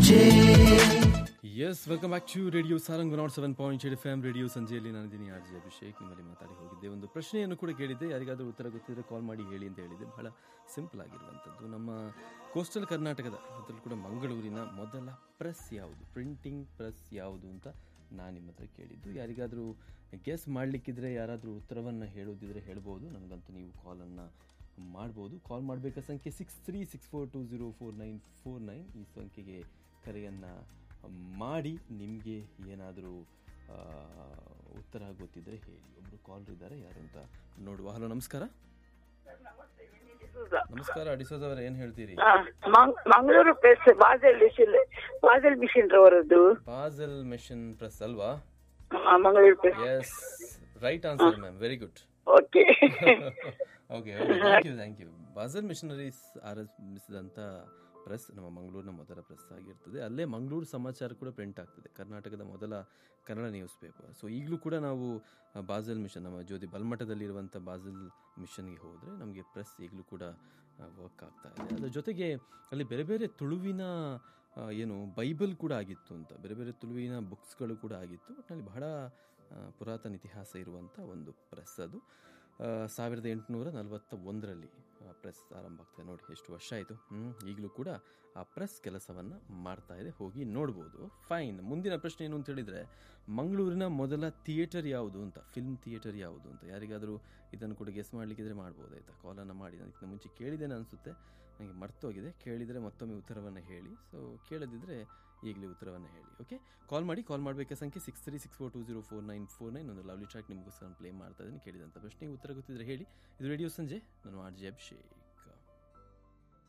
ಸಂಜೆ yes welcome back to radio Sarang nought seven point eight F M radio ಸಂಜೆಯಲ್ಲಿ ನಾನಿದ್ದೀನಿ R G Abhishek ನಿಮ್ಮಲ್ಲಿ ಮಾತಾಡಿ ಹೋಗಿದ್ದೆ ಒಂದು ಪ್ರಶ್ನೆಯನ್ನು ಕೂಡ ಕೇಳಿದ್ದೆ ಯಾರಿಗಾದರೂ ಉತ್ತರ ಗೊತ್ತಿದ್ರೆ ಕಾಲ್ ಮಾಡಿ ಹೇಳಿ ಅಂತ ಹೇಳಿದ್ದೆ ಬಹಳ ಸಿಂಪಲ್ ಆಗಿರುವಂಥದ್ದು ನಮ್ಮ ಕೋಸ್ಟಲ್ ಕರ್ನಾಟಕದ ಅದರಲ್ಲೂ ಕೂಡ ಮಂಗಳೂರಿನ ಮೊದಲ ಪ್ರೆಸ್ ಯಾವುದು ಪ್ರಿಂಟಿಂಗ್ ಪ್ರೆಸ್ ಯಾವುದು ಅಂತ ನಾನು ನಿಮ್ಮ ಹತ್ರ ಕೇಳಿದ್ದು ಯಾರಿಗಾದರೂ ಗೆಸ್ ಮಾಡಲಿಕ್ಕಿದ್ರೆ ಯಾರಾದರೂ ಉತ್ತರವನ್ನು ಹೇಳೋದಿದ್ರೆ ಹೇಳ್ಬೋದು ನನಗಂತೂ ನೀವು ಕಾಲನ್ನು ಮಾಡ್ಬೋದು ಕಾಲ್ ಮಾಡಬೇಕಾದ ಸಂಖ್ಯೆ six three six four two zero four nine four nine ಈ ಸಂಖ್ಯೆಗೆ ಕರೆಯನ್ನು ಮಾಡಿ ನಿಮಗೆ ಏನಾದರೂ ಉತ್ತರ ಗೊತ್ತಿದ್ದರೆ ಹೇಳಿ ಒಬ್ಬರು ಕಾಲ್ ಇದ್ದಾರೆ ಯಾರು ಅಂತ ನೋಡುವ ಹಲೋ ನಮಸ್ಕಾರ ನಮಸ್ಕಾರ ಡಿಸೋಸ್ ಅವರ ಏನು ಹೇಳ್ತೀರಿ ಆ, ಮಂಗ್- Mangaluru press Basel mission Basel mission ರವರದ್ದು ಬಾಜಲ್ ಮೆಷಿನ್ ಪ್ರೆಸ್ ಅಲ್ವಾ ಆ, Mangaluru press yes right answer ma'am very good okay okay okay thank you thank you Basel missionaries ಆರಂಭಿಸಿದಂಥ ಪ್ರೆಸ್ ನಮ್ಮ ಮಂಗಳೂರಿನ ಮೊದಲ ಪ್ರೆಸ್ ಆಗಿರ್ತದೆ ಅಲ್ಲೇ ಮಂಗಳೂರು ಸಮಾಚಾರ ಕೂಡ ಪ್ರಿಂಟ್ ಆಗ್ತದೆ ಕರ್ನಾಟಕದ ಮೊದಲ ಕನ್ನಡ ನ್ಯೂಸ್ ಪೇಪರ್ ಸೊ ಈಗಲೂ ಕೂಡ ನಾವು ಆ, ಬಾಜಲ್ ಮಿಷನ್ ನಮ್ಮ ಜ್ಯೋತಿ ಬಲ್ಮಠದಲ್ಲಿರುವಂಥ ಬಾಜಲ್ ಮಿಷನ್ಗೆ ಹೋದರೆ ನಮಗೆ ಪ್ರೆಸ್ ಈಗಲೂ ಕೂಡ ವರ್ಕ್ ಆಗ್ತಾ ಇದೆ ಅದರ ಜೊತೆಗೆ ಅಲ್ಲಿ ಬೇರೆ ಬೇರೆ ತುಳುವಿನ ಆ, ಏನು ಬೈಬಲ್ ಕೂಡ ಆಗಿತ್ತು ಅಂತ ಬೇರೆ ಬೇರೆ ತುಳುವಿನ ಬುಕ್ಸ್ಗಳು ಕೂಡ ಆಗಿತ್ತು ಒಟ್ಟಿನಲ್ಲಿ ಬಹಳ ಆ, ಪುರಾತನ ಇತಿಹಾಸ ಇರುವಂಥ ಒಂದು ಪ್ರೆಸ್ ಅದು ಆ, ಸಾವಿರದ ಎಂಟುನೂರ ನಲವತ್ತ ಒಂದರಲ್ಲಿ ಪ್ರೆಸ್ ಆರಂಭ ಆಗ್ತದೆ ನೋಡಿ ಎಷ್ಟು ವರ್ಷ ಆಯಿತು ಹ್ಞೂ ಈಗಲೂ ಕೂಡ ಆ ಪ್ರೆಸ್ ಕೆಲಸವನ್ನು ಮಾಡ್ತಾ ಇದೆ ಹೋಗಿ ನೋಡ್ಬೋದು ಫೈನ್ ಮುಂದಿನ ಪ್ರಶ್ನೆ ಏನು ಅಂತ ಹೇಳಿದರೆ ಮಂಗಳೂರಿನ ಮೊದಲ ಥಿಯೇಟರ್ ಯಾವುದು ಅಂತ ಫಿಲ್ಮ್ ಥಿಯೇಟರ್ ಯಾವುದು ಅಂತ ಯಾರಿಗಾದರೂ ಇದನ್ನು ಕೂಡ ಗೆಸ್ ಮಾಡಲಿಕ್ಕಿದ್ರೆ ಮಾಡ್ಬೋದು ಆಯಿತಾ ಕಾಲನ್ನು ಮಾಡಿ ನಾನು ಇದಕ್ಕೆ ಮುಂಚೆ ಕೇಳಿದ್ದೇನೆ ಅನಿಸುತ್ತೆ ನನಗೆ ಮರ್ತೋಗಿದೆ ಕೇಳಿದರೆ ಮತ್ತೊಮ್ಮೆ ಉತ್ತರವನ್ನು ಹೇಳಿ ಸೊ ಕೇಳದಿದ್ದರೆ ಈಗಲೇ ಉತ್ತರವನ್ನು ಹೇಳಿ ಓಕೆ ಕಾಲ್ ಮಾಡಿ ಕಾಲ್ ಮಾಡಬೇಕಾದ ಸಂಖ್ಯೆ six three six four two zero four nine four nine ಒಂದು ಲವ್ಲಿ ಟ್ರ್ಯಾಕ್ ನಿಮಗೋಸ್ಕರ ಪ್ಲೇ ಮಾಡ್ತಾ ಇದ್ದೀನಿ ಕೇಳಿದಂಥ ಪ್ರಶ್ನೆಗೆ ಉತ್ತರ ಗೊತ್ತಿದ್ರೆ ಹೇಳಿ ಇದು ರೇಡಿಯೋ ಸಂಜೆ ನಾನು ಆರ್ ಜೆ ಅಭಿಷೇಕ್